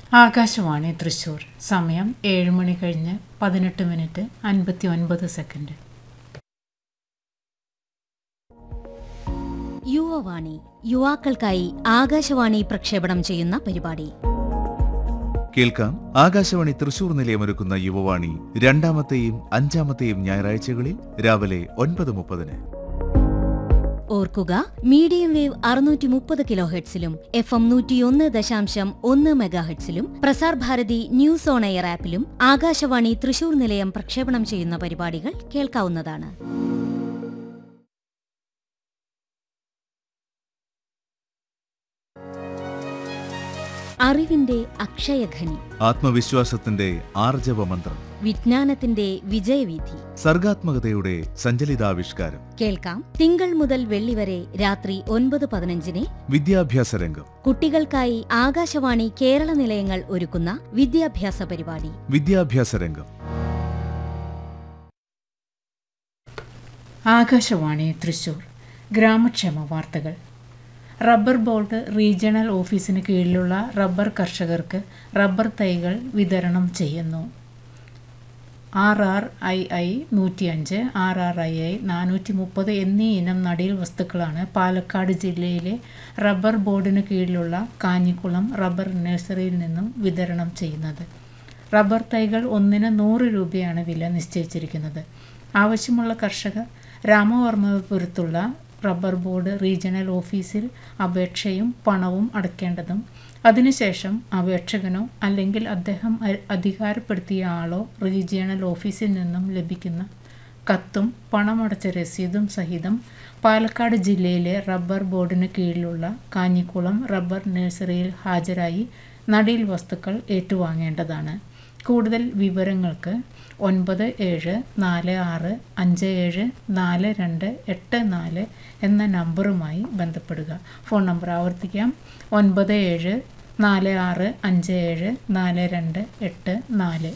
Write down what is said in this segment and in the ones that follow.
ആകാശവാണി തൃശൂർ സമയം ഏഴ് മണി കഴിഞ്ഞ് പതിനെട്ട് മിനിറ്റ് അൻപത്തി ഒൻപത് സെക്കൻഡ് യുവവാണി യുവാക്കൾക്കായി ആകാശവാണി പ്രക്ഷേപണം ചെയ്യുന്ന പരിപാടി കേൾക്കാം ആകാശവാണി തൃശൂർ നിലയമൊരുക്കുന്ന യുവവാണി രണ്ടാമത്തെയും അഞ്ചാമത്തെയും ഞായറാഴ്ചകളിൽ രാവിലെ ഒൻപത് മുപ്പതിന് ഓർക്കുക മീഡിയം വേവ് അറുന്നൂറ്റി മുപ്പത് കിലോ ഹെഡ്സിലും എഫ് എം നൂറ്റിയൊന്ന് ദശാംശം ഒന്ന് മെഗാഹെഡ്സിലും Prasar Bharati news on air ആപ്പിലും ആകാശവാണി തൃശൂർ നിലയം പ്രക്ഷേപണം ചെയ്യുന്ന പരിപാടികൾ കേൾക്കാവുന്നതാണ് അറിവിന്റെ അക്ഷയഖനി ആത്മവിശ്വാസത്തിന്റെ ആർജവ മന്ത്രം വിജ്ഞാനത്തിന്റെ വിജയവീഥി സർഗാത്മകതയുടെ സഞ്ചലിതാവിഷ്കാരം കേൾക്കാം തിങ്കൾ മുതൽ വെള്ളി വരെ രാത്രി ഒൻപത് പതിനഞ്ചിന് വിദ്യാഭ്യാസ രംഗം കുട്ടികൾക്കായി ആകാശവാണി കേരള നിലയങ്ങൾ ഒരുക്കുന്ന വിദ്യാഭ്യാസ പരിപാടി വിദ്യാഭ്യാസ രംഗം ആകാശവാണി തൃശൂർ ഗ്രാമക്ഷേമ വാർത്തകൾ റബ്ബർ ബോർഡ് റീജിയണൽ ഓഫീസിന് കീഴിലുള്ള റബ്ബർ കർഷകർക്ക് റബ്ബർ തൈകൾ വിതരണം ചെയ്യുന്നു ആർ ആർ ഐ ഐ നൂറ്റിയഞ്ച് ആർ ആർ ഐ ഐ നാനൂറ്റി മുപ്പത് എന്നീ ഇനം നടീൽ വസ്തുക്കളാണ് പാലക്കാട് ജില്ലയിലെ റബ്ബർ ബോർഡിന് കീഴിലുള്ള കാഞ്ഞിക്കുളം റബ്ബർ നഴ്സറിയിൽ നിന്നും വിതരണം ചെയ്യുന്നത് റബ്ബർ തൈകൾ ഒന്നിന് നൂറ് രൂപയാണ് വില നിശ്ചയിച്ചിരിക്കുന്നത് ആവശ്യമുള്ള കർഷകർ രാമവർമ്മപുരത്തുള്ള റബ്ബർ ബോർഡ് റീജിയണൽ ഓഫീസിൽ അപേക്ഷയും പണവും അടയ്ക്കേണ്ടതും അതിനുശേഷം അപേക്ഷകനോ അല്ലെങ്കിൽ അദ്ദേഹം അ- അധികാരപ്പെടുത്തിയ ആളോ റീജിയണൽ ഓഫീസിൽ നിന്നും ലഭിക്കുന്ന കത്തും പണമടച്ച രസീതും സഹിതം പാലക്കാട് ജില്ലയിലെ റബ്ബർ ബോർഡിന് കീഴിലുള്ള കാഞ്ഞിക്കുളം റബ്ബർ നഴ്സറിയിൽ ഹാജരായി നടീൽ വസ്തുക്കൾ ഏറ്റുവാങ്ങേണ്ടതാണ് കൂടുതൽ വിവരങ്ങൾക്ക് ഒൻപത് ഏഴ് നാല് ആറ് അഞ്ച് ഏഴ് നാല് രണ്ട് എട്ട് നാല് എന്ന നമ്പറുമായി ബന്ധപ്പെടുക ഫോൺ നമ്പർ ആവർത്തിക്കാം ഒൻപത് ഏഴ് നാല് ആറ് അഞ്ച് ഏഴ് നാല് രണ്ട് എട്ട് നാല്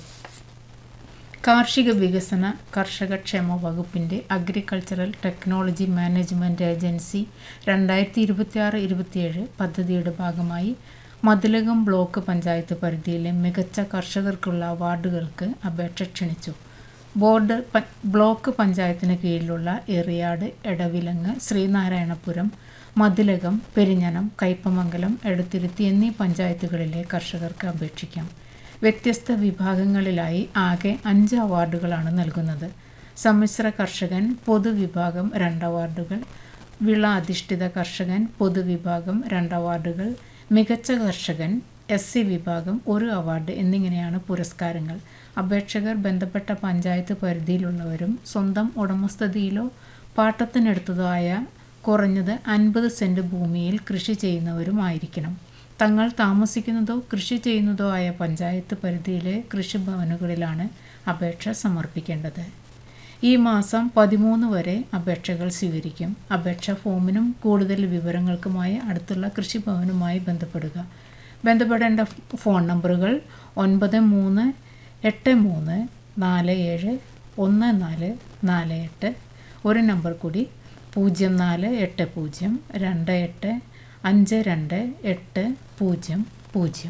കാർഷിക വികസന കർഷകക്ഷേമ വകുപ്പിൻ്റെ അഗ്രികൾച്ചറൽ ടെക്നോളജി മാനേജ്മെൻറ്റ് ഏജൻസി രണ്ടായിരത്തി ഇരുപത്തിയാറ് ഇരുപത്തിയേഴ് പദ്ധതിയുടെ ഭാഗമായി മതിലകം ബ്ലോക്ക് പഞ്ചായത്ത് പരിധിയിലെ മികച്ച കർഷകർക്കുള്ള അവാർഡുകൾക്ക് അപേക്ഷ ക്ഷണിച്ചു ബോർഡ് പ- ബ്ലോക്ക് പഞ്ചായത്തിന് കീഴിലുള്ള എറിയാട് എടവിലങ്ങ് ശ്രീനാരായണപുരം മതിലകം പെരിഞ്ഞനം കയ്പമംഗലം എടത്തിരുത്തി എന്നീ പഞ്ചായത്തുകളിലെ കർഷകർക്ക് അപേക്ഷിക്കാം വ്യത്യസ്ത വിഭാഗങ്ങളിലായി ആകെ അഞ്ച് അവാർഡുകളാണ് നൽകുന്നത് സമ്മിശ്ര കർഷകൻ പൊതുവിഭാഗം രണ്ട് അവാർഡുകൾ വിള അധിഷ്ഠിത കർഷകൻ പൊതുവിഭാഗം രണ്ട് അവാർഡുകൾ മികച്ച കർഷകൻ എസ് സി വിഭാഗം ഒരു അവാർഡ് എന്നിങ്ങനെയാണ് പുരസ്കാരങ്ങൾ അപേക്ഷകർ ബന്ധപ്പെട്ട പഞ്ചായത്ത് പരിധിയിലുള്ളവരും സ്വന്തം ഉടമസ്ഥതയിലോ പാട്ടത്തിനെടുത്തതോ ആയ കുറഞ്ഞത് അൻപത് സെൻറ് ഭൂമിയിൽ കൃഷി ചെയ്യുന്നവരുമായിരിക്കണം തങ്ങൾ താമസിക്കുന്നതോ കൃഷി ചെയ്യുന്നതോ ആയ പഞ്ചായത്ത് പരിധിയിലെ കൃഷിഭവനുകളിലാണ് അപേക്ഷ സമർപ്പിക്കേണ്ടത് ഈ മാസം പതിമൂന്ന് വരെ അപേക്ഷകൾ സ്വീകരിക്കും അപേക്ഷ ഫോമിനും കൂടുതൽ വിവരങ്ങൾക്കുമായി അടുത്തുള്ള കൃഷിഭവനുമായി ബന്ധപ്പെടുക ബന്ധപ്പെടേണ്ട ഫോൺ നമ്പറുകൾ ഒൻപത് മൂന്ന് എട്ട് മൂന്ന് നാല് ഏഴ് ഒന്ന് നാല് നാല് എട്ട് ഒരു നമ്പർ കൂടി പൂജ്യം നാല് എട്ട് പൂജ്യം രണ്ട് എട്ട് അഞ്ച് രണ്ട് എട്ട് പൂജ്യം പൂജ്യം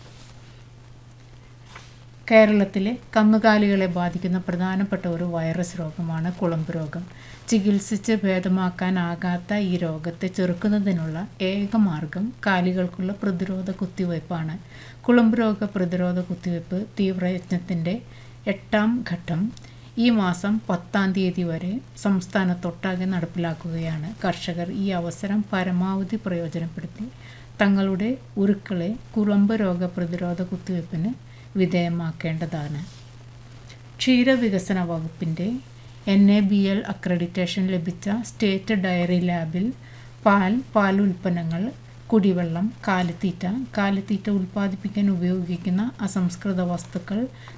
കേരളത്തിലെ കന്നുകാലികളെ ബാധിക്കുന്ന പ്രധാനപ്പെട്ട ഒരു വൈറസ് രോഗമാണ് കുളമ്പ് രോഗം ചികിത്സിച്ച് ഭേദമാക്കാനാകാത്ത ഈ രോഗത്തെ ചെറുക്കുന്നതിനുള്ള ഏക മാർഗം കാലികൾക്കുള്ള പ്രതിരോധ കുത്തിവയ്പ്പാണ് കുളമ്പ് രോഗ പ്രതിരോധ കുത്തിവയ്പ്പ് തീവ്രയജ്ഞത്തിൻ്റെ എട്ടാം ഘട്ടം ഈ മാസം പത്താം തീയതി വരെ സംസ്ഥാനത്തൊട്ടാകെ നടപ്പിലാക്കുകയാണ് കർഷകർ ഈ അവസരം പരമാവധി പ്രയോജനപ്പെടുത്തി തങ്ങളുടെ ഉരുക്കളെ കുളമ്പ് രോഗ പ്രതിരോധ കുത്തിവയ്പ്പിന് വിധേയമാക്കേണ്ടതാണ് ക്ഷീരവികസന വകുപ്പിൻ്റെ N A B L accreditation ലഭിച്ച സ്റ്റേറ്റ് ഡയറി ലാബിൽ പാൽ പാൽ ഉൽപ്പന്നങ്ങൾ കുടിവെള്ളം കാലിത്തീറ്റ കാലിത്തീറ്റ ഉൽപ്പാദിപ്പിക്കാൻ ഉപയോഗിക്കുന്ന അസംസ്കൃത വസ്തുക്കൾ